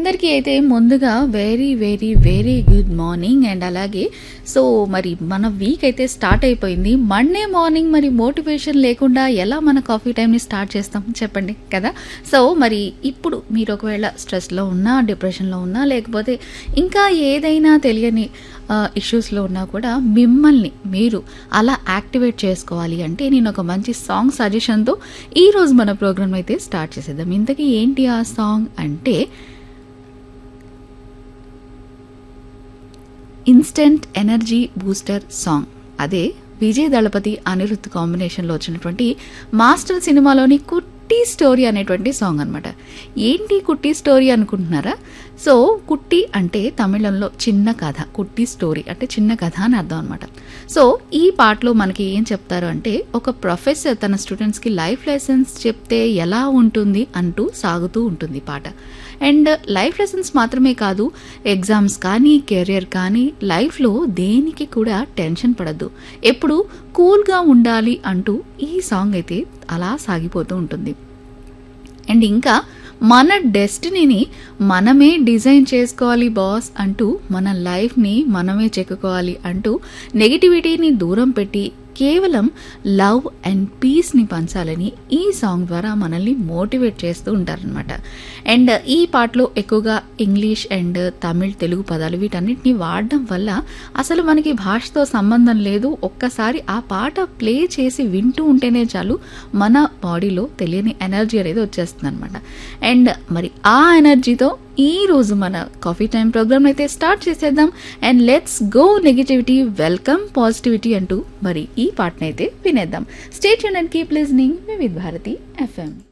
అందరికీ అయితే ముందుగా very very very good morning and అలాగే సో మరి మన వీక్ అయితే స్టార్ట్ అయిపోయింది మండే మార్నింగ్ మరి మోటివేషన్ లేకుండా ఎలా మన కాఫీ టైంని స్టార్ట్ చేస్తాం చెప్పండి కదా సో మరి ఇప్పుడు మీరు ఒకవేళ స్ట్రెస్లో ఉన్నా డిప్రెషన్లో ఉన్నా లేకపోతే ఇంకా ఏదైనా తెలియని ఇష్యూస్లో ఉన్నా కూడా మిమ్మల్ని మీరు అలా యాక్టివేట్ చేసుకోవాలి అంటే నేను ఒక మంచి సాంగ్ సజెషన్తో ఈరోజు మన ప్రోగ్రామ్ అయితే స్టార్ట్ చేసేద్దాం ఇంతకీ ఏంటి ఆ సాంగ్ అంటే ఇన్స్టెంట్ ఎనర్జీ బూస్టర్ సాంగ్ అదే విజయ్ దళపతి అనిరుద్ధ్ కాంబినేషన్లో వచ్చినటువంటి మాస్టర్ సినిమాలోని కుట్టి స్టోరీ అనేటువంటి సాంగ్ అనమాట ఏంటి కుట్టి స్టోరీ అనుకుంటున్నారా సో కుట్టి అంటే తమిళంలో చిన్న కథ కుట్టి స్టోరీ అంటే చిన్న కథ అని అర్థం అనమాట సో ఈ పాటలో మనకి ఏం చెప్తారు అంటే ఒక ప్రొఫెసర్ తన స్టూడెంట్స్కి లైఫ్ లెసన్స్ చెప్తే ఎలా ఉంటుంది అంటూ సాగుతూ ఉంటుంది పాట అండ్ లైఫ్ లెసన్స్ మాత్రమే కాదు ఎగ్జామ్స్ కానీ కెరియర్ కానీ లైఫ్లో దేనికి కూడా టెన్షన్ పడద్దు ఎప్పుడు కూల్గా ఉండాలి అంటూ ఈ సాంగ్ అయితే అలా సాగిపోతూ ఉంటుంది అండ్ ఇంకా మన డెస్టినీని మనమే డిజైన్ చేసుకోవాలి బాస్ అంటూ మన లైఫ్ని మనమే చెక్కుకోవాలి అంటూ నెగిటివిటీని దూరం పెట్టి కేవలం లవ్ అండ్ పీస్ని పంచాలని ఈ సాంగ్ ద్వారా మనల్ని మోటివేట్ చేస్తూ ఉంటారనమాట అండ్ ఈ పాటలో ఎక్కువగా ఇంగ్లీష్ అండ్ తమిళ్ తెలుగు పదాలు వీటన్నిటిని వాడడం వల్ల అసలు మనకి భాషతో సంబంధం లేదు ఒక్కసారి ఆ పాట ప్లే చేసి వింటూ ఉంటేనే చాలు మన బాడీలో తెలియని ఎనర్జీ అనేది వచ్చేస్తుంది అనమాట అండ్ మరి ఆ ఎనర్జీతో ఈ రోజు మన కాఫీ టైం ప్రోగ్రామ్ అయితే స్టార్ట్ చేసేద్దాం and let's go negativity welcome positivity అంటూ మరి ఈ పాటనైతే వినేద్దాం స్టేట్ యూన్ and keep listening with Bharati FM